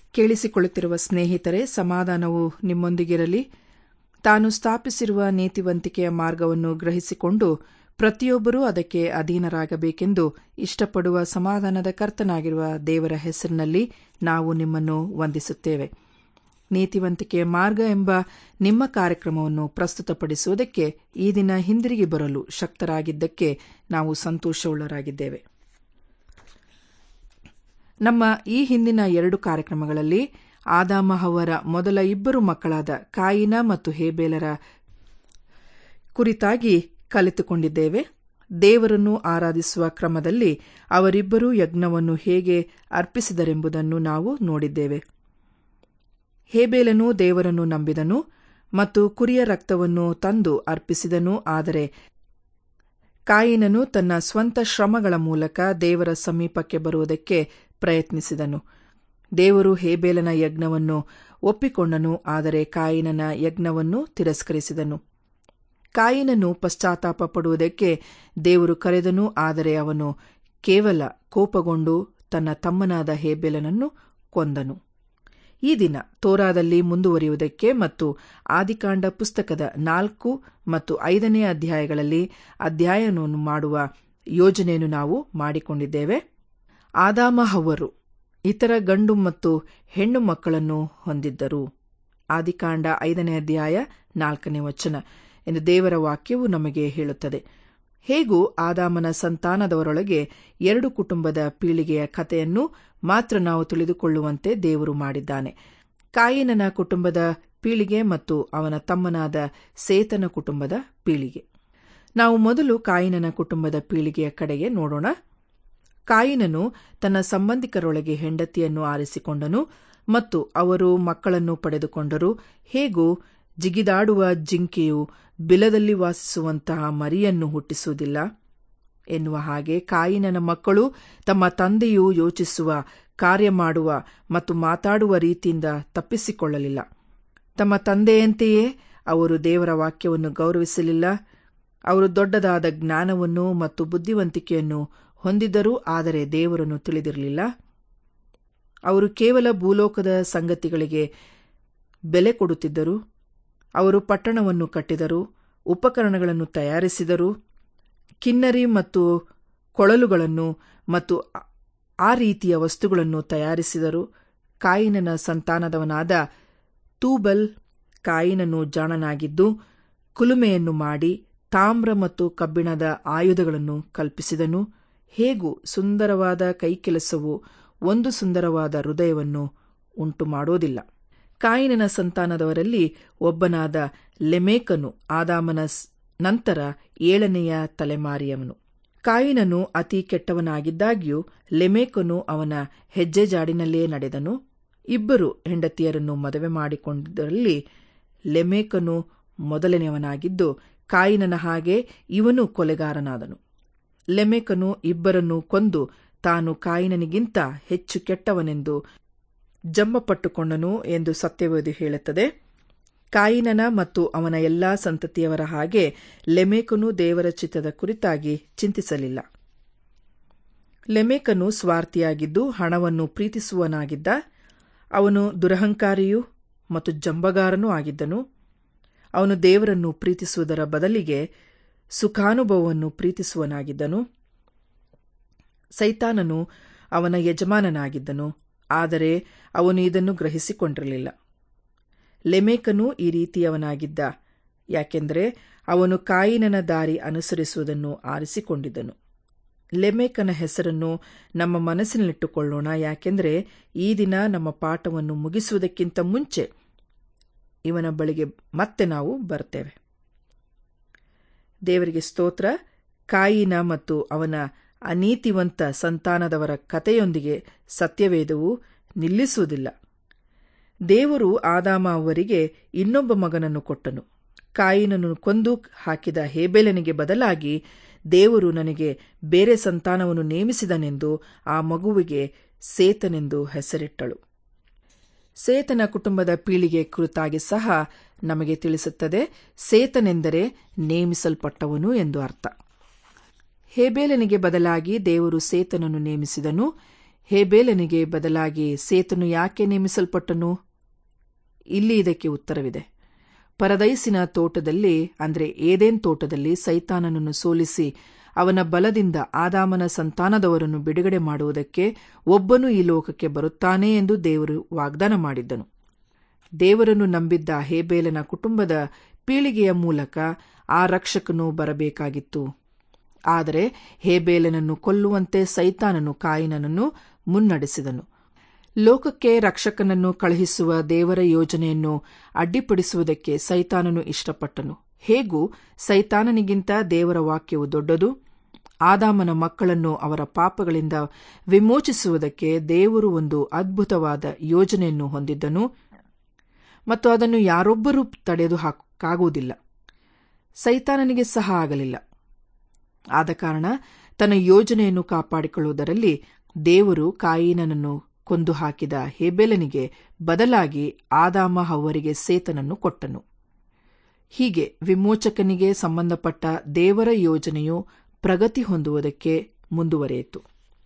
ಕೇಳಿಸಿಕೊಳ್ಳುತ್ತಿರುವ ಸ್ನೇಹಿತರೆ ಸಮಾಧಾನವು ನಿಮ್ಮೊಂದಿಗಿರಲಿ ತಾನು ಸ್ಥಾಪಿಸಿರುವ ನೀತಿವಂತಿಕೆಯ ಮಾರ್ಗವನ್ನು ಗ್ರಹಿಸಿಕೊಂಡು ಪ್ರತಿಯೊಬ್ಬರೂ ಅದಕ್ಕೆ ಅಧೀನರಾಗಬೇಕೆಂದು ಇಷ್ಟಪಡುವ ಸಮಾಧಾನದ ಕರ್ತನಾಗಿರುವ ದೇವರ ಹೆಸರಿನಲ್ಲಿ ನಾವು ನಿಮ್ಮನ್ನು ವಂದಿಸುತ್ತೇವೆ ನೀತಿವಂತಿಕೆಯ ಮಾರ್ಗ ಎಂಬ ನಿಮ್ಮ ಕಾರ್ಯಕ್ರಮವನ್ನು ಪ್ರಸ್ತುತಪಡಿಸುವುದಕ್ಕೆ ಈ ದಿನ ಹಿಂದಿರುಗಿ ಬರಲು ಶಕ್ತರಾಗಿದ್ದಕ್ಕೆ ನಾವು ಸಂತೋಷವುಳ್ಳರಾಗಿದ್ದೇವೆ ನಮ್ಮ ಈ ಹಿಂದಿನ ಎರಡು ಕಾರ್ಯಕ್ರಮಗಳಲ್ಲಿ ಆದಾಮ ಅವರ ಮೊದಲ ಇಬ್ಬರು ಮಕ್ಕಳಾದ ಕಾಯಿನ ಮತ್ತು ಹೇಬೇಲರ ಕುರಿತಾಗಿ ಕಲಿತುಕೊಂಡಿದ್ದೇವೆ ದೇವರನ್ನು ಆರಾಧಿಸುವ ಕ್ರಮದಲ್ಲಿ ಅವರಿಬ್ಬರೂ ಯಜ್ಞವನ್ನು ಹೇಗೆ ಅರ್ಪಿಸಿದರೆಂಬುದನ್ನು ನಾವು ನೋಡಿದ್ದೇವೆ ಹೇಬೇಲನು ದೇವರನ್ನು ನಂಬಿದನು ಮತ್ತು ಕುರಿಯ ರಕ್ತವನ್ನು ತಂದು ಅರ್ಪಿಸಿದನು ಆದರೆ ಕಾಯಿನನು ತನ್ನ ಸ್ವಂತ ಶ್ರಮಗಳ ಮೂಲಕ ದೇವರ ಸಮೀಪಕ್ಕೆ ಬರುವುದಕ್ಕೆ ಪ್ರಯತ್ನಿಸಿದನು ದೇವರು ಹೇಬೇಲನ ಯಜ್ಞವನ್ನು ಒಪ್ಪಿಕೊಂಡನು ಆದರೆ ಕಾಯಿನನ ಯಜ್ಞವನ್ನು ತಿರಸ್ಕರಿಸಿದನು ಕಾಯಿನನು ಪಶ್ಚಾತ್ತಾಪ ಪಡುವುದಕ್ಕೆ ದೇವರು ಕರೆದನು ಆದರೆ ಅವನು ಕೇವಲ ಕೋಪಗೊಂಡು ತನ್ನ ತಮ್ಮನಾದ ಹೇಬೇಲನನ್ನು ಕೊಂದನು ಈ ದಿನ ತೋರಾದಲ್ಲಿ ಮುಂದುವರಿಯುವುದಕ್ಕೆ ಮತ್ತು ಆದಿಕಾಂಡ ಪುಸ್ತಕದ ನಾಲ್ಕು ಮತ್ತು ಐದನೇ ಅಧ್ಯಾಯಗಳಲ್ಲಿ ಅಧ್ಯಯನವನ್ನು ಮಾಡುವ ಯೋಜನೆಯನ್ನು ನಾವು ಮಾಡಿಕೊಂಡಿದ್ದೇವೆ ಆದಾಮ ಹವ್ವರು ಇತರ ಗಂಡು ಮತ್ತು ಹೆಣ್ಣು ಮಕ್ಕಳನ್ನು ಹೊಂದಿದ್ದರು ಆದಿಕಾಂಡ ಐದನೇ ಅಧ್ಯಾಯ ನಾಲ್ಕನೇ ವಚನ ಎಂದು ದೇವರ ವಾಕ್ಯವು ನಮಗೆ ಹೇಳುತ್ತದೆ ಹೇಗೂ ಆದಾಮನ ಸಂತಾನದವರೊಳಗೆ ಎರಡು ಕುಟುಂಬದ ಪೀಳಿಗೆಯ ಕಥೆಯನ್ನು ಮಾತ್ರ ನಾವು ತಿಳಿದುಕೊಳ್ಳುವಂತೆ ದೇವರು ಮಾಡಿದ್ದಾನೆ ಕಾಯಿನನ ಕುಟುಂಬದ ಪೀಳಿಗೆ ಮತ್ತು ಅವನ ತಮ್ಮನಾದ ಸೇತನ ಕುಟುಂಬದ ಪೀಳಿಗೆ ನಾವು ಮೊದಲು ಕಾಯಿನನ ಕುಟುಂಬದ ಪೀಳಿಗೆಯ ಕಡೆಗೆ ನೋಡೋಣ ಕಾಯಿನನು ತನ್ನ ಸಂಬಂಧಿಕರೊಳಗೆ ಹೆಂಡತಿಯನ್ನು ಆರಿಸಿಕೊಂಡನು ಮತ್ತು ಅವರು ಮಕ್ಕಳನ್ನು ಪಡೆದುಕೊಂಡರು ಹೇಗೂ ಜಿಗಿದಾಡುವ ಜಿಂಕೆಯು ಬಿಲದಲ್ಲಿ ವಾಸಿಸುವಂತಹ ಮರಿಯನ್ನು ಹುಟ್ಟಿಸುವುದಿಲ್ಲ ಎನ್ನುವ ಹಾಗೆ ಕಾಯಿನನ ಮಕ್ಕಳು ತಮ್ಮ ತಂದೆಯು ಯೋಚಿಸುವ ಕಾರ್ಯ ಮಾಡುವ ಮತ್ತು ಮಾತಾಡುವ ರೀತಿಯಿಂದ ತಪ್ಪಿಸಿಕೊಳ್ಳಲಿಲ್ಲ ತಮ್ಮ ತಂದೆಯಂತೆಯೇ ಅವರು ದೇವರ ವಾಕ್ಯವನ್ನು ಗೌರವಿಸಲಿಲ್ಲ ಅವರು ದೊಡ್ಡದಾದ ಜ್ಞಾನವನ್ನು ಮತ್ತು ಬುದ್ಧಿವಂತಿಕೆಯನ್ನು ಹೊಂದಿದ್ದರೂ ಆದರೆ ದೇವರನ್ನು ತಿಳಿದಿರಲಿಲ್ಲ ಅವರು ಕೇವಲ ಭೂಲೋಕದ ಸಂಗತಿಗಳಿಗೆ ಬೆಲೆ ಕೊಡುತ್ತಿದ್ದರು ಅವರು ಪಟ್ಟಣವನ್ನು ಕಟ್ಟಿದರು ಉಪಕರಣಗಳನ್ನು ತಯಾರಿಸಿದರು ಕಿನ್ನರಿ ಮತ್ತು ಕೊಳಲುಗಳನ್ನು ಮತ್ತು ಆ ರೀತಿಯ ವಸ್ತುಗಳನ್ನು ತಯಾರಿಸಿದರು ಕಾಯಿನನ ಸಂತಾನದವನಾದ ತೂಬಲ್ ಕಾಯಿನನು ಜಾಣನಾಗಿದ್ದು ಕುಲುಮೆಯನ್ನು ಮಾಡಿ ತಾಮ್ರ ಮತ್ತು ಕಬ್ಬಿಣದ ಆಯುಧಗಳನ್ನು ಕಲ್ಪಿಸಿದನು ಹೇಗೂ ಸುಂದರವಾದ ಕೈಕೆಲಸವು ಒಂದು ಸುಂದರವಾದ ಹೃದಯವನ್ನು ಉಂಟು ಮಾಡೋದಿಲ್ಲ ಕಾಯಿನನ ಸಂತಾನದವರಲ್ಲಿ ಒಬ್ಬನಾದ ಲೆಮೇಕನು ಆದಾಮನ ನಂತರ ಏಳನೆಯ ತಲೆಮಾರಿಯವನು ಕಾಯಿನನು ಅತಿ ಕೆಟ್ಟವನಾಗಿದ್ದಾಗ್ಯೂ ಲೆಮೇಕನು ಅವನ ಹೆಜ್ಜೆ ಜಾಡಿನಲ್ಲೇ ನಡೆದನು ಇಬ್ಬರು ಹೆಂಡತಿಯರನ್ನು ಮದುವೆ ಮಾಡಿಕೊಂಡರಲ್ಲಿ ಲೆಮೇಕನು ಮೊದಲನೆಯವನಾಗಿದ್ದು ಕಾಯಿನನ ಹಾಗೆ ಇವನು ಕೊಲೆಗಾರನಾದನು ಲೆಮೆಕನು ಇಬ್ಬರನ್ನು ಕೊಂದು ತಾನು ಕಾಯಿನನಿಗಿಂತ ಹೆಚ್ಚು ಕೆಟ್ಟವನೆಂದು ಜಂಬಪಟ್ಟುಕೊಂಡನು ಎಂದು ಸತ್ಯವೇದಿ ಹೇಳುತ್ತದೆ ಕಾಯಿನನ ಮತ್ತು ಅವನ ಎಲ್ಲಾ ಸಂತತಿಯವರ ಹಾಗೆ ಲೆಮೇಕನು ದೇವರ ಚಿತ್ತದ ಕುರಿತಾಗಿ ಚಿಂತಿಸಲಿಲ್ಲ ಲೆಮೇಕನು ಸ್ವಾರ್ಥಿಯಾಗಿದ್ದು ಹಣವನ್ನು ಪ್ರೀತಿಸುವನಾಗಿದ್ದ ಅವನು ದುರಹಂಕಾರಿಯೂ ಮತ್ತು ಜಂಬಗಾರನೂ ಆಗಿದ್ದನು ಅವನು ದೇವರನ್ನು ಪ್ರೀತಿಸುವುದರ ಬದಲಿಗೆ ಸುಖಾನುಭವವನ್ನು ಪ್ರೀತಿಸುವನಾಗಿದ್ದನು ಸೈತಾನನು ಅವನ ಯಜಮಾನನಾಗಿದ್ದನು ಆದರೆ ಅವನು ಇದನ್ನು ಗ್ರಹಿಸಿಕೊಂಡಿರಲಿಲ್ಲ ಲೆಮೇಕನೂ ಈ ರೀತಿಯವನಾಗಿದ್ದ ಯಾಕೆಂದರೆ ಅವನು ಕಾಯಿನನ ದಾರಿ ಅನುಸರಿಸುವುದನ್ನು ಆರಿಸಿಕೊಂಡಿದ್ದನು ಲೆಮೇಕನ ಹೆಸರನ್ನು ನಮ್ಮ ಮನಸ್ಸಿನಲ್ಲಿಟ್ಟುಕೊಳ್ಳೋಣ ಯಾಕೆಂದರೆ ಈ ದಿನ ನಮ್ಮ ಪಾಠವನ್ನು ಮುಗಿಸುವುದಕ್ಕಿಂತ ಮುಂಚೆ ಇವನ ಬಳಿಗೆ ಮತ್ತೆ ನಾವು ಬರ್ತೇವೆ ದೇವರಿಗೆ ಸ್ತೋತ್ರ ಕಾಯಿನ ಮತ್ತು ಅವನ ಅನೀತಿವಂತ ಸಂತಾನದವರ ಕಥೆಯೊಂದಿಗೆ ಸತ್ಯವೇದವು ನಿಲ್ಲಿಸುವುದಿಲ್ಲ ದೇವರು ಆದಾಮ ಅವರಿಗೆ ಇನ್ನೊಬ್ಬ ಮಗನನ್ನು ಕೊಟ್ಟನು ಕಾಯಿನನ್ನು ಕೊಂದು ಹಾಕಿದ ಹೇಬೇಲನಿಗೆ ಬದಲಾಗಿ ದೇವರು ನನಗೆ ಬೇರೆ ಸಂತಾನವನ್ನು ನೇಮಿಸಿದನೆಂದು ಆ ಮಗುವಿಗೆ ಸೇತನೆಂದು ಹೆಸರಿಟ್ಟಳು ಸೇತನ ಕುಟುಂಬದ ಪೀಳಿಗೆ ಕುರಿತಾಗಿ ಸಹ ನಮಗೆ ತಿಳಿಸುತ್ತದೆ ಸೇತನೆಂದರೆ ನೇಮಿಸಲ್ಪಟ್ಟವನು ಎಂದು ಅರ್ಥ ಹೇಬೇಲನಿಗೆ ಬದಲಾಗಿ ದೇವರು ಸೇತನನ್ನು ನೇಮಿಸಿದನು ಹೇಬೇಲನಿಗೆ ಬದಲಾಗಿ ಸೇತನು ಯಾಕೆ ನೇಮಿಸಲ್ಪಟ್ಟನು ಇಲ್ಲಿ ಇದಕ್ಕೆ ಉತ್ತರವಿದೆ ಪರದೈಸಿನ ತೋಟದಲ್ಲಿ ಅಂದರೆ ಏದೇನ್ ತೋಟದಲ್ಲಿ ಸೈತಾನನನ್ನು ಸೋಲಿಸಿ ಅವನ ಬಲದಿಂದ ಆದಾಮನ ಸಂತಾನದವರನ್ನು ಬಿಡುಗಡೆ ಮಾಡುವುದಕ್ಕೆ ಒಬ್ಬನು ಈ ಲೋಕಕ್ಕೆ ಬರುತ್ತಾನೆ ಎಂದು ದೇವರು ವಾಗ್ದಾನ ಮಾಡಿದ್ದನು ದೇವರನ್ನು ನಂಬಿದ್ದ ಹೇಬೇಲನ ಕುಟುಂಬದ ಪೀಳಿಗೆಯ ಮೂಲಕ ಆ ರಕ್ಷಕನು ಬರಬೇಕಾಗಿತ್ತು ಆದರೆ ಹೇಬೇಲನನ್ನು ಕೊಲ್ಲುವಂತೆ ಸೈತಾನನು ಕಾಯಿನನನ್ನು ಮುನ್ನಡೆಸಿದನು ಲೋಕಕ್ಕೆ ರಕ್ಷಕನನ್ನು ಕಳುಹಿಸುವ ದೇವರ ಯೋಜನೆಯನ್ನು ಅಡ್ಡಿಪಡಿಸುವುದಕ್ಕೆ ಸೈತಾನನು ಇಷ್ಟಪಟ್ಟನು ಹೇಗೂ ಸೈತಾನನಿಗಿಂತ ದೇವರ ವಾಕ್ಯವು ದೊಡ್ಡದು ಆದಾಮನ ಮಕ್ಕಳನ್ನು ಅವರ ಪಾಪಗಳಿಂದ ವಿಮೋಚಿಸುವುದಕ್ಕೆ ದೇವರು ಒಂದು ಅದ್ಭುತವಾದ ಯೋಜನೆಯನ್ನು ಹೊಂದಿದ್ದನು ಮತ್ತು ಅದನ್ನು ಯಾರೊಬ್ಬರೂ ತಡೆದು ಹಾಕಾಗುವುದಿಲ್ಲ ಸೈತಾನನಿಗೆ ಸಹ ಆಗಲಿಲ್ಲ ಆದ ಕಾರಣ ತನ್ನ ಯೋಜನೆಯನ್ನು ಕಾಪಾಡಿಕೊಳ್ಳುವುದರಲ್ಲಿ ದೇವರು ಕಾಯಿನನನ್ನು ಕೊಂದು ಹಾಕಿದ ಹೇಬೆಲನಿಗೆ ಬದಲಾಗಿ ಆದಾಮ ಹವ್ವರಿಗೆ ಸೇತನನ್ನು ಕೊಟ್ಟನು ಹೀಗೆ ವಿಮೋಚಕನಿಗೆ ಸಂಬಂಧಪಟ್ಟ ದೇವರ ಯೋಜನೆಯು ಪ್ರಗತಿ ಹೊಂದುವುದಕ್ಕೆ ಮುಂದುವರೆಯಿತು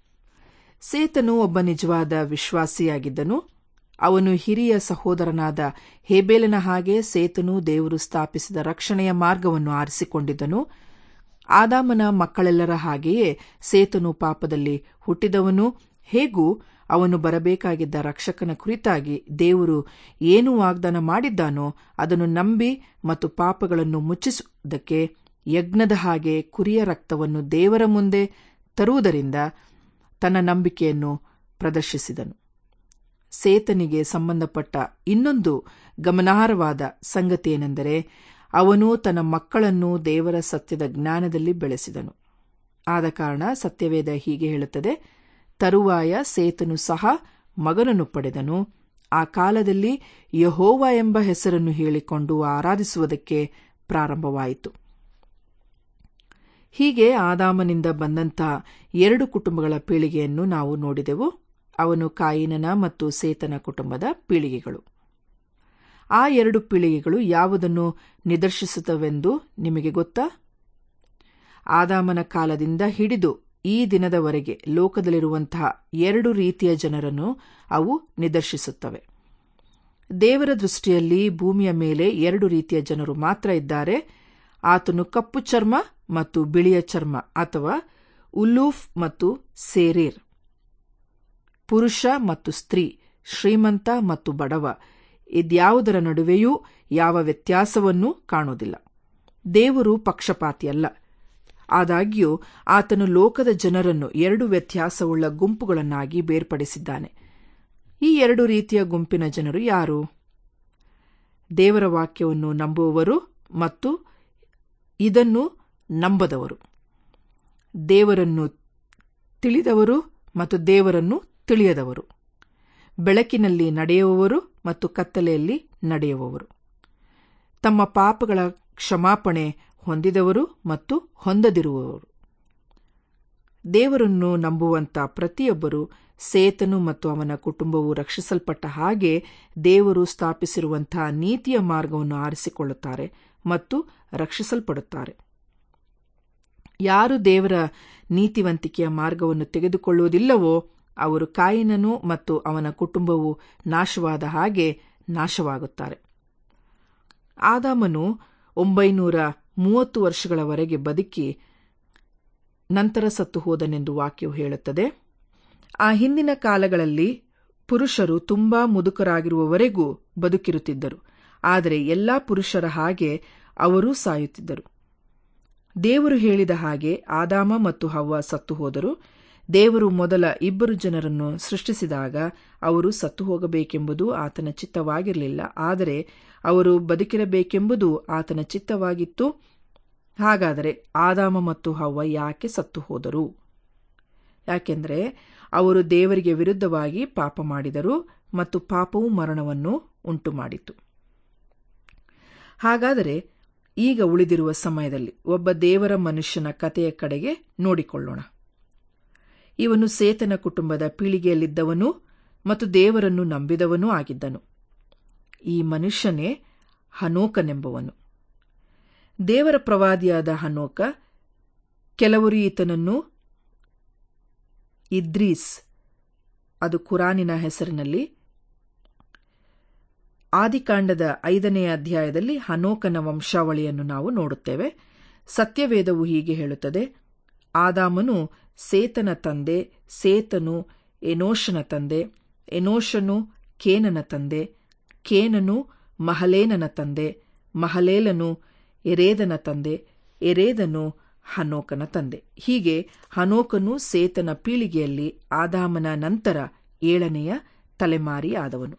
ಸೇತನು ಒಬ್ಬ ನಿಜವಾದ ವಿಶ್ವಾಸಿಯಾಗಿದ್ದನು ಅವನು ಹಿರಿಯ ಸಹೋದರನಾದ ಹೇಬೇಲನ ಹಾಗೆ ಸೇತನು ದೇವರು ಸ್ಥಾಪಿಸಿದ ರಕ್ಷಣೆಯ ಮಾರ್ಗವನ್ನು ಆರಿಸಿಕೊಂಡಿದ್ದನು ಆದಾಮನ ಮಕ್ಕಳೆಲ್ಲರ ಹಾಗೆಯೇ ಸೇತನು ಪಾಪದಲ್ಲಿ ಹುಟ್ಟಿದವನು ಹೇಗೂ ಅವನು ಬರಬೇಕಾಗಿದ್ದ ರಕ್ಷಕನ ಕುರಿತಾಗಿ ದೇವರು ಏನು ವಾಗ್ದಾನ ಮಾಡಿದ್ದಾನೋ ಅದನ್ನು ನಂಬಿ ಮತ್ತು ಪಾಪಗಳನ್ನು ಮುಚ್ಚಿಸುವುದಕ್ಕೆ ಯಜ್ಞದ ಹಾಗೆ ಕುರಿಯ ರಕ್ತವನ್ನು ದೇವರ ಮುಂದೆ ತರುವುದರಿಂದ ತನ್ನ ನಂಬಿಕೆಯನ್ನು ಪ್ರದರ್ಶಿಸಿದನು ಸೇತನಿಗೆ ಸಂಬಂಧಪಟ್ಟ ಇನ್ನೊಂದು ಗಮನಾರ್ಹವಾದ ಸಂಗತಿಯೇನೆಂದರೆ ಅವನು ತನ್ನ ಮಕ್ಕಳನ್ನು ದೇವರ ಸತ್ಯದ ಜ್ಞಾನದಲ್ಲಿ ಬೆಳೆಸಿದನು ಆದ ಕಾರಣ ಸತ್ಯವೇದ ಹೀಗೆ ಹೇಳುತ್ತದೆ ತರುವಾಯ ಸೇತನು ಸಹ ಮಗನನ್ನು ಪಡೆದನು ಆ ಕಾಲದಲ್ಲಿ ಯಹೋವ ಎಂಬ ಹೆಸರನ್ನು ಹೇಳಿಕೊಂಡು ಆರಾಧಿಸುವುದಕ್ಕೆ ಪ್ರಾರಂಭವಾಯಿತು ಹೀಗೆ ಆದಾಮನಿಂದ ಬಂದಂತಹ ಎರಡು ಕುಟುಂಬಗಳ ಪೀಳಿಗೆಯನ್ನು ನಾವು ನೋಡಿದೆವು ಅವನು ಕಾಯಿನನ ಮತ್ತು ಸೇತನ ಕುಟುಂಬದ ಪೀಳಿಗೆಗಳು ಆ ಎರಡು ಪೀಳಿಗೆಗಳು ಯಾವುದನ್ನು ನಿದರ್ಶಿಸುತ್ತವೆಂದು ನಿಮಗೆ ಗೊತ್ತಾ ಆದಾಮನ ಕಾಲದಿಂದ ಹಿಡಿದು ಈ ದಿನದವರೆಗೆ ಲೋಕದಲ್ಲಿರುವಂತಹ ಎರಡು ರೀತಿಯ ಜನರನ್ನು ಅವು ನಿದರ್ಶಿಸುತ್ತವೆ ದೇವರ ದೃಷ್ಟಿಯಲ್ಲಿ ಭೂಮಿಯ ಮೇಲೆ ಎರಡು ರೀತಿಯ ಜನರು ಮಾತ್ರ ಇದ್ದಾರೆ ಆತನು ಕಪ್ಪು ಚರ್ಮ ಮತ್ತು ಬಿಳಿಯ ಚರ್ಮ ಅಥವಾ ಉಲ್ಲೂಫ್ ಮತ್ತು ಸೇರೀರ್ ಪುರುಷ ಮತ್ತು ಸ್ತ್ರೀ ಶ್ರೀಮಂತ ಮತ್ತು ಬಡವ ಇದ್ಯಾವುದರ ನಡುವೆಯೂ ಯಾವ ವ್ಯತ್ಯಾಸವನ್ನೂ ಕಾಣುವುದಿಲ್ಲ ದೇವರು ಪಕ್ಷಪಾತಿಯಲ್ಲ ಆದಾಗ್ಯೂ ಆತನು ಲೋಕದ ಜನರನ್ನು ಎರಡು ವ್ಯತ್ಯಾಸವುಳ್ಳ ಗುಂಪುಗಳನ್ನಾಗಿ ಬೇರ್ಪಡಿಸಿದ್ದಾನೆ ಈ ಎರಡು ರೀತಿಯ ಗುಂಪಿನ ಜನರು ಯಾರು ದೇವರ ವಾಕ್ಯವನ್ನು ನಂಬುವವರು ಮತ್ತು ಇದನ್ನು ನಂಬದವರು ದೇವರನ್ನು ತಿಳಿದವರು ಮತ್ತು ದೇವರನ್ನು ತಿಳಿಯದವರು ಬೆಳಕಿನಲ್ಲಿ ನಡೆಯುವವರು ಮತ್ತು ಕತ್ತಲೆಯಲ್ಲಿ ನಡೆಯುವವರು ತಮ್ಮ ಪಾಪಗಳ ಕ್ಷಮಾಪಣೆ ಹೊಂದಿದವರು ಮತ್ತು ಹೊಂದದಿರುವವರು ದೇವರನ್ನು ನಂಬುವಂತ ಪ್ರತಿಯೊಬ್ಬರು ಸೇತನು ಮತ್ತು ಅವನ ಕುಟುಂಬವು ರಕ್ಷಿಸಲ್ಪಟ್ಟ ಹಾಗೆ ದೇವರು ಸ್ಥಾಪಿಸಿರುವಂತಹ ನೀತಿಯ ಮಾರ್ಗವನ್ನು ಆರಿಸಿಕೊಳ್ಳುತ್ತಾರೆ ಮತ್ತು ರಕ್ಷಿಸಲ್ಪಡುತ್ತಾರೆ ಯಾರು ದೇವರ ನೀತಿವಂತಿಕೆಯ ಮಾರ್ಗವನ್ನು ತೆಗೆದುಕೊಳ್ಳುವುದಿಲ್ಲವೋ ಅವರು ಕಾಯಿನನು ಮತ್ತು ಅವನ ಕುಟುಂಬವು ನಾಶವಾದ ಹಾಗೆ ನಾಶವಾಗುತ್ತಾರೆ ಆದಾಮನು ಒಂಬೈನೂರ ಮೂವತ್ತು ವರ್ಷಗಳವರೆಗೆ ಬದುಕಿ ನಂತರ ಸತ್ತು ಹೋದನೆಂದು ವಾಕ್ಯವು ಹೇಳುತ್ತದೆ ಆ ಹಿಂದಿನ ಕಾಲಗಳಲ್ಲಿ ಪುರುಷರು ತುಂಬಾ ಮುದುಕರಾಗಿರುವವರೆಗೂ ಬದುಕಿರುತ್ತಿದ್ದರು ಆದರೆ ಎಲ್ಲಾ ಪುರುಷರ ಹಾಗೆ ಅವರೂ ಸಾಯುತ್ತಿದ್ದರು ದೇವರು ಹೇಳಿದ ಹಾಗೆ ಆದಾಮ ಮತ್ತು ಹವ್ವ ಸತ್ತು ಹೋದರು ದೇವರು ಮೊದಲ ಇಬ್ಬರು ಜನರನ್ನು ಸೃಷ್ಟಿಸಿದಾಗ ಅವರು ಸತ್ತು ಹೋಗಬೇಕೆಂಬುದು ಆತನ ಚಿತ್ತವಾಗಿರಲಿಲ್ಲ ಆದರೆ ಅವರು ಬದುಕಿರಬೇಕೆಂಬುದು ಆತನ ಚಿತ್ತವಾಗಿತ್ತು ಹಾಗಾದರೆ ಆದಾಮ ಮತ್ತು ಹವ್ವ ಯಾಕೆ ಸತ್ತು ಹೋದರು ಯಾಕೆಂದರೆ ಅವರು ದೇವರಿಗೆ ವಿರುದ್ಧವಾಗಿ ಪಾಪ ಮಾಡಿದರು ಮತ್ತು ಪಾಪವು ಮರಣವನ್ನು ಉಂಟುಮಾಡಿತು ಹಾಗಾದರೆ ಈಗ ಉಳಿದಿರುವ ಸಮಯದಲ್ಲಿ ಒಬ್ಬ ದೇವರ ಮನುಷ್ಯನ ಕಥೆಯ ಕಡೆಗೆ ನೋಡಿಕೊಳ್ಳೋಣ ಇವನು ಸೇತನ ಕುಟುಂಬದ ಪೀಳಿಗೆಯಲ್ಲಿದ್ದವನು ಮತ್ತು ದೇವರನ್ನು ನಂಬಿದವನೂ ಆಗಿದ್ದನು ಈ ಮನುಷ್ಯನೇ ಹನೋಕನೆಂಬವನು ದೇವರ ಪ್ರವಾದಿಯಾದ ಹನೋಕ ಕೆಲವರು ಈತನನ್ನು ಇದ್ರೀಸ್ ಅದು ಕುರಾನಿನ ಹೆಸರಿನಲ್ಲಿ ಆದಿಕಾಂಡದ ಐದನೇ ಅಧ್ಯಾಯದಲ್ಲಿ ಹನೋಕನ ವಂಶಾವಳಿಯನ್ನು ನಾವು ನೋಡುತ್ತೇವೆ ಸತ್ಯವೇದವು ಹೀಗೆ ಹೇಳುತ್ತದೆ ಆದಾಮನು ಸೇತನ ತಂದೆ ಸೇತನು ಎನೋಷನ ತಂದೆ ಎನೋಷನು ಕೇನನ ತಂದೆ ಕೇನನು ಮಹಲೇನನ ತಂದೆ ಮಹಲೇಲನು ಎರೇದನ ತಂದೆ ಎರೇದನು ಹನೋಕನ ತಂದೆ ಹೀಗೆ ಹನೋಕನು ಸೇತನ ಪೀಳಿಗೆಯಲ್ಲಿ ಆದಾಮನ ನಂತರ ಏಳನೆಯ ತಲೆಮಾರಿಯಾದವನು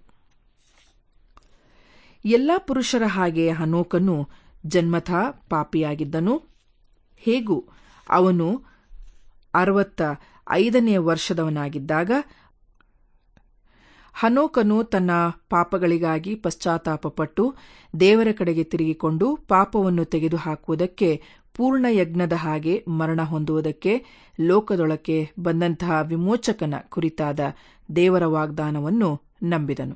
ಎಲ್ಲ ಪುರುಷರ ಹಾಗೆ ಹನೋಕನು ಜನ್ಮತಃ ಪಾಪಿಯಾಗಿದ್ದನು ಹೇಗೂ ಅವನು ಅರವತ್ತ ಐದನೆಯ ವರ್ಷದವನಾಗಿದ್ದಾಗ ಹನೋಕನು ತನ್ನ ಪಾಪಗಳಿಗಾಗಿ ಪಶ್ಚಾತ್ತಾಪಪಟ್ಟು ದೇವರ ಕಡೆಗೆ ತಿರುಗಿಕೊಂಡು ಪಾಪವನ್ನು ತೆಗೆದುಹಾಕುವುದಕ್ಕೆ ಪೂರ್ಣ ಯಜ್ಞದ ಹಾಗೆ ಮರಣ ಹೊಂದುವುದಕ್ಕೆ ಲೋಕದೊಳಕ್ಕೆ ಬಂದಂತಹ ವಿಮೋಚಕನ ಕುರಿತಾದ ದೇವರ ವಾಗ್ದಾನವನ್ನು ನಂಬಿದನು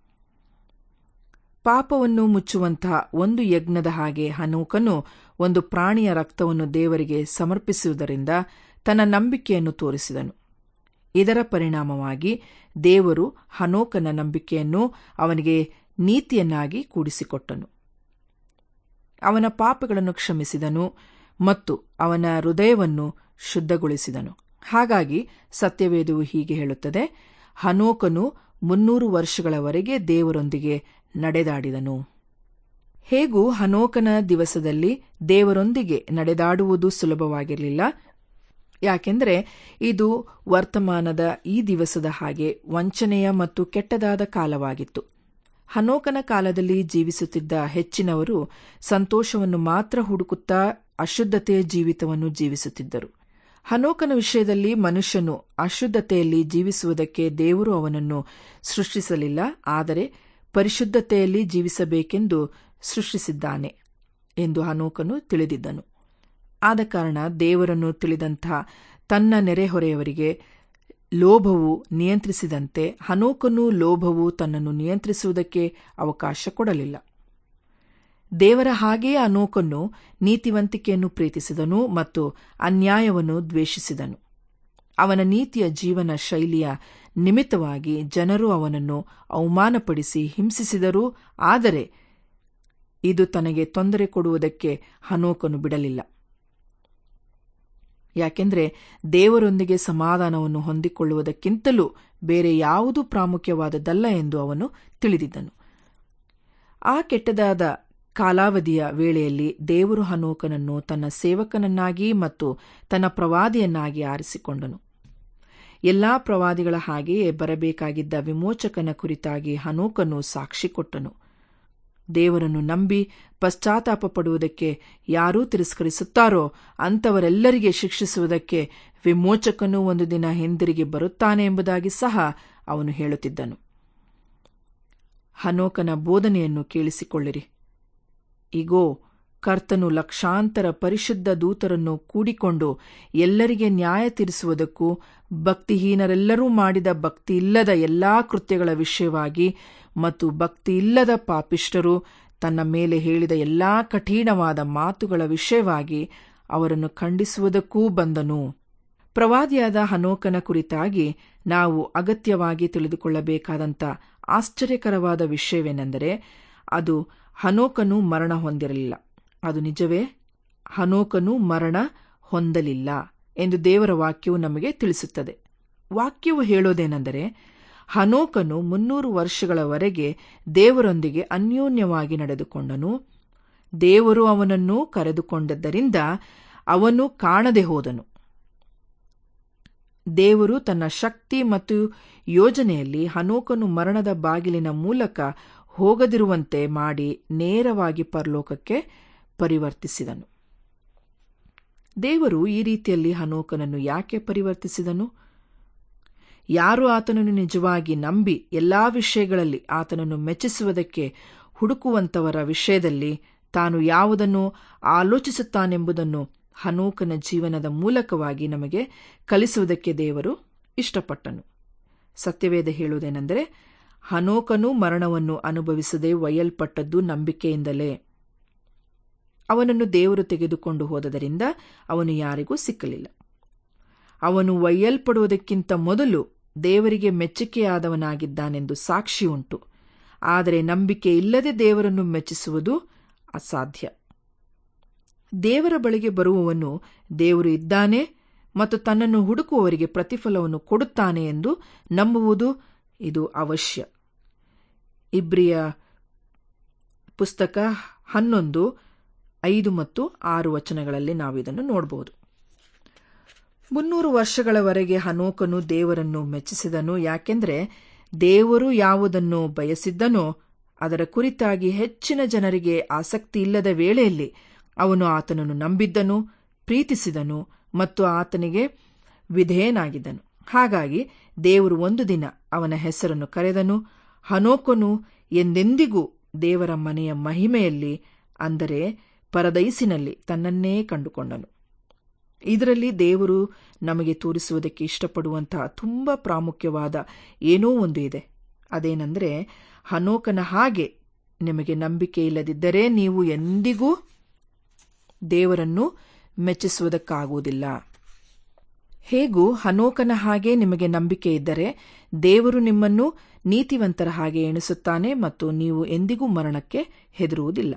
ಪಾಪವನ್ನು ಮುಚ್ಚುವಂತಹ ಒಂದು ಯಜ್ಞದ ಹಾಗೆ ಹನೋಕನು ಒಂದು ಪ್ರಾಣಿಯ ರಕ್ತವನ್ನು ದೇವರಿಗೆ ಸಮರ್ಪಿಸುವುದರಿಂದ ತನ್ನ ನಂಬಿಕೆಯನ್ನು ತೋರಿಸಿದನು ಇದರ ಪರಿಣಾಮವಾಗಿ ದೇವರು ಹನೋಕನ ನಂಬಿಕೆಯನ್ನು ಅವನಿಗೆ ನೀತಿಯನ್ನಾಗಿ ಕೂಡಿಸಿಕೊಟ್ಟನು ಅವನ ಪಾಪಗಳನ್ನು ಕ್ಷಮಿಸಿದನು ಮತ್ತು ಅವನ ಹೃದಯವನ್ನು ಶುದ್ಧಗೊಳಿಸಿದನು ಹಾಗಾಗಿ ಸತ್ಯವೇದವು ಹೀಗೆ ಹೇಳುತ್ತದೆ ಹನೋಕನು ಮುನ್ನೂರು ವರ್ಷಗಳವರೆಗೆ ದೇವರೊಂದಿಗೆ ನಡೆದಾಡಿದನು ಹೇಗೂ ಹನೋಕನ ದಿವಸದಲ್ಲಿ ದೇವರೊಂದಿಗೆ ನಡೆದಾಡುವುದು ಸುಲಭವಾಗಿರಲಿಲ್ಲ ಯಾಕೆಂದರೆ ಇದು ವರ್ತಮಾನದ ಈ ದಿವಸದ ಹಾಗೆ ವಂಚನೆಯ ಮತ್ತು ಕೆಟ್ಟದಾದ ಕಾಲವಾಗಿತ್ತು ಹನೋಕನ ಕಾಲದಲ್ಲಿ ಜೀವಿಸುತ್ತಿದ್ದ ಹೆಚ್ಚಿನವರು ಸಂತೋಷವನ್ನು ಮಾತ್ರ ಹುಡುಕುತ್ತಾ ಅಶುದ್ಧತೆಯ ಜೀವಿತವನ್ನು ಜೀವಿಸುತ್ತಿದ್ದರು ಹನೋಕನ ವಿಷಯದಲ್ಲಿ ಮನುಷ್ಯನು ಅಶುದ್ಧತೆಯಲ್ಲಿ ಜೀವಿಸುವುದಕ್ಕೆ ದೇವರು ಅವನನ್ನು ಸೃಷ್ಟಿಸಲಿಲ್ಲ ಆದರೆ ಪರಿಶುದ್ಧತೆಯಲ್ಲಿ ಜೀವಿಸಬೇಕೆಂದು ಸೃಷ್ಟಿಸಿದ್ದಾನೆ ಎಂದು ಹನೋಕನು ತಿಳಿದಿದ್ದನು ಆದ ಕಾರಣ ದೇವರನ್ನು ತಿಳಿದಂಥ ತನ್ನ ನೆರೆಹೊರೆಯವರಿಗೆ ಲೋಭವು ನಿಯಂತ್ರಿಸಿದಂತೆ ಹನೋಕನು ಲೋಭವು ತನ್ನನ್ನು ನಿಯಂತ್ರಿಸುವುದಕ್ಕೆ ಅವಕಾಶ ಕೊಡಲಿಲ್ಲ ದೇವರ ಹಾಗೆಯೇ ಅನೋಕನು ನೀತಿವಂತಿಕೆಯನ್ನು ಪ್ರೀತಿಸಿದನು ಮತ್ತು ಅನ್ಯಾಯವನ್ನು ದ್ವೇಷಿಸಿದನು ಅವನ ನೀತಿಯ ಜೀವನ ಶೈಲಿಯ ನಿಮಿತ್ತವಾಗಿ ಜನರು ಅವನನ್ನು ಅವಮಾನಪಡಿಸಿ ಹಿಂಸಿಸಿದರೂ ಆದರೆ ಇದು ತನಗೆ ತೊಂದರೆ ಕೊಡುವುದಕ್ಕೆ ಹನೋಕನು ಬಿಡಲಿಲ್ಲ ಯಾಕೆಂದರೆ ದೇವರೊಂದಿಗೆ ಸಮಾಧಾನವನ್ನು ಹೊಂದಿಕೊಳ್ಳುವುದಕ್ಕಿಂತಲೂ ಬೇರೆ ಯಾವುದೂ ಪ್ರಾಮುಖ್ಯವಾದದ್ದಲ್ಲ ಎಂದು ಅವನು ತಿಳಿದಿದ್ದನು ಆ ಕೆಟ್ಟದಾದ ಕಾಲಾವಧಿಯ ವೇಳೆಯಲ್ಲಿ ದೇವರು ಹನೋಕನನ್ನು ತನ್ನ ಸೇವಕನನ್ನಾಗಿ ಮತ್ತು ತನ್ನ ಪ್ರವಾದಿಯನ್ನಾಗಿ ಆರಿಸಿಕೊಂಡನು ಎಲ್ಲಾ ಪ್ರವಾದಿಗಳ ಹಾಗೆಯೇ ಬರಬೇಕಾಗಿದ್ದ ವಿಮೋಚಕನ ಕುರಿತಾಗಿ ಹನೋಕನು ಸಾಕ್ಷಿ ಕೊಟ್ಟನು ದೇವರನ್ನು ನಂಬಿ ಪಶ್ಚಾತ್ತಾಪ ಪಡುವುದಕ್ಕೆ ಯಾರೂ ತಿರಸ್ಕರಿಸುತ್ತಾರೋ ಅಂಥವರೆಲ್ಲರಿಗೆ ಶಿಕ್ಷಿಸುವುದಕ್ಕೆ ವಿಮೋಚಕನು ಒಂದು ದಿನ ಹಿಂದಿರುಗಿ ಬರುತ್ತಾನೆ ಎಂಬುದಾಗಿ ಸಹ ಅವನು ಹೇಳುತ್ತಿದ್ದನು ಹನೋಕನ ಬೋಧನೆಯನ್ನು ಕೇಳಿಸಿಕೊಳ್ಳಿರಿ ಇಗೋ ಕರ್ತನು ಲಕ್ಷಾಂತರ ಪರಿಶುದ್ಧ ದೂತರನ್ನು ಕೂಡಿಕೊಂಡು ಎಲ್ಲರಿಗೆ ನ್ಯಾಯ ತೀರಿಸುವುದಕ್ಕೂ ಭಕ್ತಿಹೀನರೆಲ್ಲರೂ ಮಾಡಿದ ಭಕ್ತಿಯಿಲ್ಲದ ಎಲ್ಲಾ ಕೃತ್ಯಗಳ ವಿಷಯವಾಗಿ ಮತ್ತು ಭಕ್ತಿಯಿಲ್ಲದ ಪಾಪಿಷ್ಟರು ತನ್ನ ಮೇಲೆ ಹೇಳಿದ ಎಲ್ಲಾ ಕಠಿಣವಾದ ಮಾತುಗಳ ವಿಷಯವಾಗಿ ಅವರನ್ನು ಖಂಡಿಸುವುದಕ್ಕೂ ಬಂದನು ಪ್ರವಾದಿಯಾದ ಹನೋಕನ ಕುರಿತಾಗಿ ನಾವು ಅಗತ್ಯವಾಗಿ ತಿಳಿದುಕೊಳ್ಳಬೇಕಾದಂಥ ಆಶ್ಚರ್ಯಕರವಾದ ವಿಷಯವೇನೆಂದರೆ ಅದು ಹನೋಕನು ಮರಣ ಹೊಂದಿರಲಿಲ್ಲ ಅದು ನಿಜವೇ ಹನೋಕನು ಮರಣ ಹೊಂದಲಿಲ್ಲ ಎಂದು ದೇವರ ವಾಕ್ಯವು ನಮಗೆ ತಿಳಿಸುತ್ತದೆ ವಾಕ್ಯವು ಹೇಳೋದೇನೆಂದರೆ ಹನೋಕನು ಮುನ್ನೂರು ವರ್ಷಗಳವರೆಗೆ ದೇವರೊಂದಿಗೆ ಅನ್ಯೋನ್ಯವಾಗಿ ನಡೆದುಕೊಂಡನು ದೇವರು ಅವನನ್ನು ಕರೆದುಕೊಂಡದ್ದರಿಂದ ಅವನು ಕಾಣದೆ ಹೋದನು ದೇವರು ತನ್ನ ಶಕ್ತಿ ಮತ್ತು ಯೋಜನೆಯಲ್ಲಿ ಹನೋಕನು ಮರಣದ ಬಾಗಿಲಿನ ಮೂಲಕ ಹೋಗದಿರುವಂತೆ ಮಾಡಿ ನೇರವಾಗಿ ಪರಲೋಕಕ್ಕೆ ಪರಿವರ್ತಿಸಿದನು ದೇವರು ಈ ರೀತಿಯಲ್ಲಿ ಹನೋಕನನ್ನು ಯಾಕೆ ಪರಿವರ್ತಿಸಿದನು ಯಾರು ಆತನನ್ನು ನಿಜವಾಗಿ ನಂಬಿ ಎಲ್ಲಾ ವಿಷಯಗಳಲ್ಲಿ ಆತನನ್ನು ಮೆಚ್ಚಿಸುವುದಕ್ಕೆ ಹುಡುಕುವಂತವರ ವಿಷಯದಲ್ಲಿ ತಾನು ಯಾವುದನ್ನು ಆಲೋಚಿಸುತ್ತಾನೆಂಬುದನ್ನು ಹನೋಕನ ಜೀವನದ ಮೂಲಕವಾಗಿ ನಮಗೆ ಕಲಿಸುವುದಕ್ಕೆ ದೇವರು ಇಷ್ಟಪಟ್ಟನು ಸತ್ಯವೇದ ಹೇಳುವುದೇನೆಂದರೆ ಹನೋಕನು ಮರಣವನ್ನು ಅನುಭವಿಸದೆ ಒಯ್ಯಲ್ಪಟ್ಟದ್ದು ನಂಬಿಕೆಯಿಂದಲೇ ಅವನನ್ನು ದೇವರು ತೆಗೆದುಕೊಂಡು ಹೋದದರಿಂದ ಅವನು ಯಾರಿಗೂ ಸಿಕ್ಕಲಿಲ್ಲ ಅವನು ಒಯ್ಯಲ್ಪಡುವುದಕ್ಕಿಂತ ಮೊದಲು ದೇವರಿಗೆ ಮೆಚ್ಚುಗೆಯಾದವನಾಗಿದ್ದಾನೆಂದು ಸಾಕ್ಷಿ ಉಂಟು ಆದರೆ ನಂಬಿಕೆ ಇಲ್ಲದೆ ದೇವರನ್ನು ಮೆಚ್ಚಿಸುವುದು ಅಸಾಧ್ಯ ದೇವರ ಬಳಿಗೆ ಬರುವವನು ದೇವರು ಇದ್ದಾನೆ ಮತ್ತು ತನ್ನನ್ನು ಹುಡುಕುವವರಿಗೆ ಪ್ರತಿಫಲವನ್ನು ಕೊಡುತ್ತಾನೆ ಎಂದು ನಂಬುವುದು ಇದು ಅವಶ್ಯ ಇಬ್ರಿಯ ಪುಸ್ತಕ ಹನ್ನೊಂದು ಐದು ಮತ್ತು ಆರು ವಚನಗಳಲ್ಲಿ ನಾವು ಇದನ್ನು ನೋಡಬಹುದು ಮುನ್ನೂರು ವರ್ಷಗಳವರೆಗೆ ಹನೋಕನು ದೇವರನ್ನು ಮೆಚ್ಚಿಸಿದನು ಯಾಕೆಂದರೆ ದೇವರು ಯಾವುದನ್ನು ಬಯಸಿದ್ದನೋ ಅದರ ಕುರಿತಾಗಿ ಹೆಚ್ಚಿನ ಜನರಿಗೆ ಆಸಕ್ತಿ ಇಲ್ಲದ ವೇಳೆಯಲ್ಲಿ ಅವನು ಆತನನ್ನು ನಂಬಿದ್ದನು ಪ್ರೀತಿಸಿದನು ಮತ್ತು ಆತನಿಗೆ ವಿಧೇಯನಾಗಿದ್ದನು ಹಾಗಾಗಿ ದೇವರು ಒಂದು ದಿನ ಅವನ ಹೆಸರನ್ನು ಕರೆದನು ಹನೋಕನು ಎಂದೆಂದಿಗೂ ದೇವರ ಮನೆಯ ಮಹಿಮೆಯಲ್ಲಿ ಅಂದರೆ ಪರದೈಸಿನಲ್ಲಿ ತನ್ನನ್ನೇ ಕಂಡುಕೊಂಡನು ಇದರಲ್ಲಿ ದೇವರು ನಮಗೆ ತೋರಿಸುವುದಕ್ಕೆ ಇಷ್ಟಪಡುವಂತಹ ತುಂಬಾ ಪ್ರಾಮುಖ್ಯವಾದ ಏನೋ ಒಂದು ಇದೆ ಅದೇನೆಂದರೆ ಹನೋಕನ ಹಾಗೆ ನಿಮಗೆ ನಂಬಿಕೆ ಇಲ್ಲದಿದ್ದರೆ ನೀವು ಎಂದಿಗೂ ದೇವರನ್ನು ಮೆಚ್ಚಿಸುವುದಕ್ಕಾಗುವುದಿಲ್ಲ ಹೇಗೂ ಹನೋಕನ ಹಾಗೆ ನಿಮಗೆ ನಂಬಿಕೆ ಇದ್ದರೆ ದೇವರು ನಿಮ್ಮನ್ನು ನೀತಿವಂತರ ಹಾಗೆ ಎಣಿಸುತ್ತಾನೆ ಮತ್ತು ನೀವು ಎಂದಿಗೂ ಮರಣಕ್ಕೆ ಹೆದರುವುದಿಲ್ಲ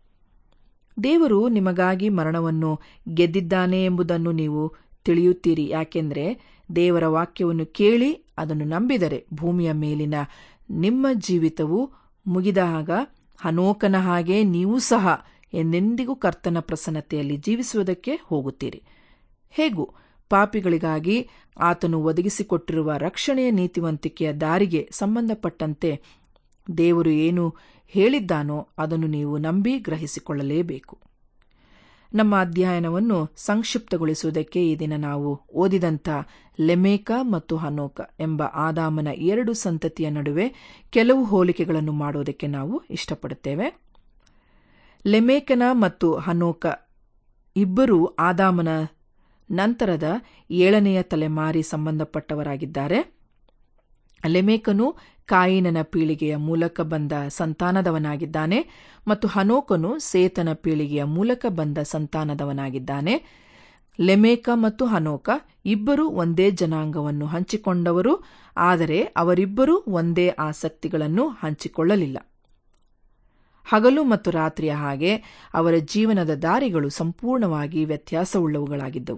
ದೇವರು ನಿಮಗಾಗಿ ಮರಣವನ್ನು ಗೆದ್ದಿದ್ದಾನೆ ಎಂಬುದನ್ನು ನೀವು ತಿಳಿಯುತ್ತೀರಿ ಯಾಕೆಂದರೆ ದೇವರ ವಾಕ್ಯವನ್ನು ಕೇಳಿ ಅದನ್ನು ನಂಬಿದರೆ ಭೂಮಿಯ ಮೇಲಿನ ನಿಮ್ಮ ಜೀವಿತವು ಮುಗಿದಾಗ ಹನೋಕನ ಹಾಗೆ ನೀವು ಸಹ ಎಂದೆಂದಿಗೂ ಕರ್ತನ ಪ್ರಸನ್ನತೆಯಲ್ಲಿ ಜೀವಿಸುವುದಕ್ಕೆ ಹೋಗುತ್ತೀರಿ ಹೇಗೂ ಪಾಪಿಗಳಿಗಾಗಿ ಆತನು ಒದಗಿಸಿಕೊಟ್ಟಿರುವ ರಕ್ಷಣೆಯ ನೀತಿವಂತಿಕೆಯ ದಾರಿಗೆ ಸಂಬಂಧಪಟ್ಟಂತೆ ದೇವರು ಏನು ಹೇಳಿದ್ದಾನೋ ಅದನ್ನು ನೀವು ನಂಬಿ ಗ್ರಹಿಸಿಕೊಳ್ಳಲೇಬೇಕು ನಮ್ಮ ಅಧ್ಯಯನವನ್ನು ಸಂಕ್ಷಿಪ್ತಗೊಳಿಸುವುದಕ್ಕೆ ಈ ದಿನ ನಾವು ಓದಿದಂಥ ಲೆಮೇಕ ಮತ್ತು ಹನೋಕ ಎಂಬ ಆದಾಮನ ಎರಡು ಸಂತತಿಯ ನಡುವೆ ಕೆಲವು ಹೋಲಿಕೆಗಳನ್ನು ಮಾಡುವುದಕ್ಕೆ ನಾವು ಇಷ್ಟಪಡುತ್ತೇವೆ ಲೆಮೇಕನ ಮತ್ತು ಹನೋಕ ಇಬ್ಬರೂ ಆದಾಮನ ನಂತರದ ಏಳನೆಯ ತಲೆಮಾರಿ ಸಂಬಂಧಪಟ್ಟವರಾಗಿದ್ದಾರೆ ಲೆಮೇಕನು ಕಾಯಿನನ ಪೀಳಿಗೆಯ ಮೂಲಕ ಬಂದ ಸಂತಾನದವನಾಗಿದ್ದಾನೆ ಮತ್ತು ಹನೋಕನು ಸೇತನ ಪೀಳಿಗೆಯ ಮೂಲಕ ಬಂದ ಸಂತಾನದವನಾಗಿದ್ದಾನೆ ಲೆಮೇಕ ಮತ್ತು ಹನೋಕ ಇಬ್ಬರು ಒಂದೇ ಜನಾಂಗವನ್ನು ಹಂಚಿಕೊಂಡವರು ಆದರೆ ಅವರಿಬ್ಬರೂ ಒಂದೇ ಆಸಕ್ತಿಗಳನ್ನು ಹಂಚಿಕೊಳ್ಳಲಿಲ್ಲ ಹಗಲು ಮತ್ತು ರಾತ್ರಿಯ ಹಾಗೆ ಅವರ ಜೀವನದ ದಾರಿಗಳು ಸಂಪೂರ್ಣವಾಗಿ ವ್ಯತ್ಯಾಸವುಳ್ಳವುಗಳಾಗಿದ್ದವು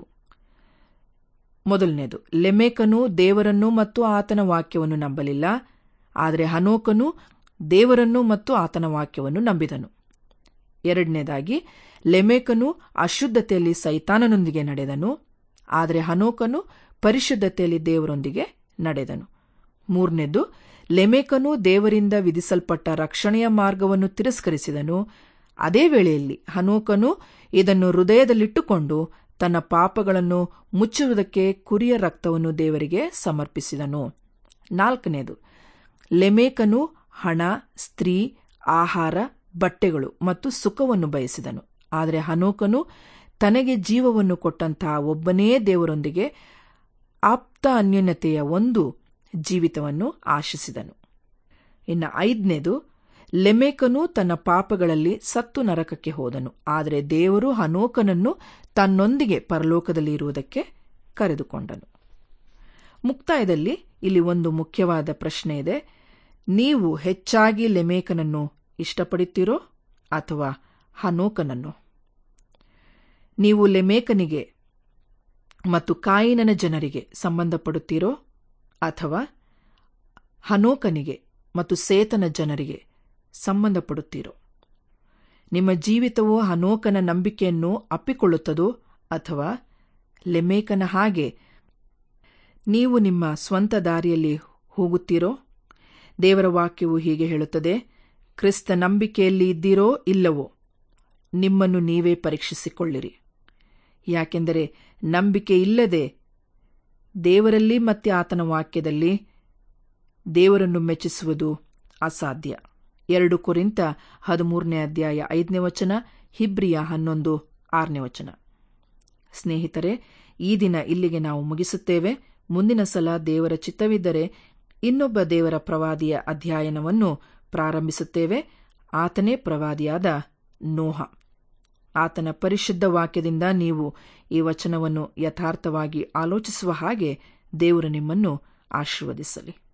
ಮೊದಲನೇದು ಲೆಮೇಕನು ದೇವರನ್ನು ಮತ್ತು ಆತನ ವಾಕ್ಯವನ್ನು ನಂಬಲಿಲ್ಲ ಆದರೆ ಹನೋಕನು ದೇವರನ್ನು ಮತ್ತು ಆತನ ವಾಕ್ಯವನ್ನು ನಂಬಿದನು ಎರಡನೇದಾಗಿ ಲೆಮೇಕನು ಅಶುದ್ಧತೆಯಲ್ಲಿ ಸೈತಾನನೊಂದಿಗೆ ನಡೆದನು ಆದರೆ ಹನೋಕನು ಪರಿಶುದ್ಧತೆಯಲ್ಲಿ ದೇವರೊಂದಿಗೆ ನಡೆದನು ಮೂರನೇದು ಲೆಮೇಕನು ದೇವರಿಂದ ವಿಧಿಸಲ್ಪಟ್ಟ ರಕ್ಷಣೆಯ ಮಾರ್ಗವನ್ನು ತಿರಸ್ಕರಿಸಿದನು ಅದೇ ವೇಳೆಯಲ್ಲಿ ಹನೋಕನು ಇದನ್ನು ಹೃದಯದಲ್ಲಿಟ್ಟುಕೊಂಡು ತನ್ನ ಪಾಪಗಳನ್ನು ಮುಚ್ಚುವುದಕ್ಕೆ ಕುರಿಯ ರಕ್ತವನ್ನು ದೇವರಿಗೆ ಸಮರ್ಪಿಸಿದನು ನಾಲ್ಕನೇದು ಲೆಮೇಕನು ಹಣ ಸ್ತ್ರೀ ಆಹಾರ ಬಟ್ಟೆಗಳು ಮತ್ತು ಸುಖವನ್ನು ಬಯಸಿದನು ಆದರೆ ಹನೋಕನು ತನಗೆ ಜೀವವನ್ನು ಕೊಟ್ಟಂತಹ ಒಬ್ಬನೇ ದೇವರೊಂದಿಗೆ ಆಪ್ತ ಅನ್ಯೋನ್ಯತೆಯ ಒಂದು ಜೀವಿತವನ್ನು ಆಶಿಸಿದನು ಇನ್ನು ಐದನೇದು ಲೆಮೇಕನು ತನ್ನ ಪಾಪಗಳಲ್ಲಿ ಸತ್ತು ನರಕಕ್ಕೆ ಹೋದನು ಆದರೆ ದೇವರು ಹನೋಕನನ್ನು ತನ್ನೊಂದಿಗೆ ಪರಲೋಕದಲ್ಲಿ ಇರುವುದಕ್ಕೆ ಕರೆದುಕೊಂಡನು ಮುಕ್ತಾಯದಲ್ಲಿ ಇಲ್ಲಿ ಒಂದು ಮುಖ್ಯವಾದ ಪ್ರಶ್ನೆ ಇದೆ ನೀವು ಹೆಚ್ಚಾಗಿ ಲೆಮೇಕನನ್ನು ಇಷ್ಟಪಡುತ್ತೀರೋ ಅಥವಾ ಹನೋಕನನ್ನು ನೀವು ಲೆಮೇಕನಿಗೆ ಮತ್ತು ಕಾಯಿನನ ಜನರಿಗೆ ಸಂಬಂಧಪಡುತ್ತೀರೋ ಅಥವಾ ಹನೋಕನಿಗೆ ಮತ್ತು ಸೇತನ ಜನರಿಗೆ ಸಂಬಂಧಪಡುತ್ತೀರೋ ನಿಮ್ಮ ಜೀವಿತವು ಹನೋಕನ ನಂಬಿಕೆಯನ್ನು ಅಪ್ಪಿಕೊಳ್ಳುತ್ತದೋ ಅಥವಾ ಲೆಮೇಕನ ಹಾಗೆ ನೀವು ನಿಮ್ಮ ಸ್ವಂತ ದಾರಿಯಲ್ಲಿ ಹೋಗುತ್ತೀರೋ ದೇವರ ವಾಕ್ಯವು ಹೀಗೆ ಹೇಳುತ್ತದೆ ಕ್ರಿಸ್ತ ನಂಬಿಕೆಯಲ್ಲಿ ಇದ್ದೀರೋ ಇಲ್ಲವೋ ನಿಮ್ಮನ್ನು ನೀವೇ ಪರೀಕ್ಷಿಸಿಕೊಳ್ಳಿರಿ ಯಾಕೆಂದರೆ ನಂಬಿಕೆ ಇಲ್ಲದೆ ದೇವರಲ್ಲಿ ಮತ್ತೆ ಆತನ ವಾಕ್ಯದಲ್ಲಿ ದೇವರನ್ನು ಮೆಚ್ಚಿಸುವುದು ಅಸಾಧ್ಯ ಎರಡು ಕುರಿತ ಹದಿಮೂರನೇ ಅಧ್ಯಾಯ ಐದನೇ ವಚನ ಹಿಬ್ರಿಯ ಹನ್ನೊಂದು ಆರನೇ ವಚನ ಸ್ನೇಹಿತರೆ ಈ ದಿನ ಇಲ್ಲಿಗೆ ನಾವು ಮುಗಿಸುತ್ತೇವೆ ಮುಂದಿನ ಸಲ ದೇವರ ಚಿತ್ತವಿದ್ದರೆ ಇನ್ನೊಬ್ಬ ದೇವರ ಪ್ರವಾದಿಯ ಅಧ್ಯಯನವನ್ನು ಪ್ರಾರಂಭಿಸುತ್ತೇವೆ ಆತನೇ ಪ್ರವಾದಿಯಾದ ನೋಹ ಆತನ ಪರಿಶುದ್ಧ ವಾಕ್ಯದಿಂದ ನೀವು ಈ ವಚನವನ್ನು ಯಥಾರ್ಥವಾಗಿ ಆಲೋಚಿಸುವ ಹಾಗೆ ದೇವರು ನಿಮ್ಮನ್ನು ಆಶೀರ್ವದಿಸಲಿ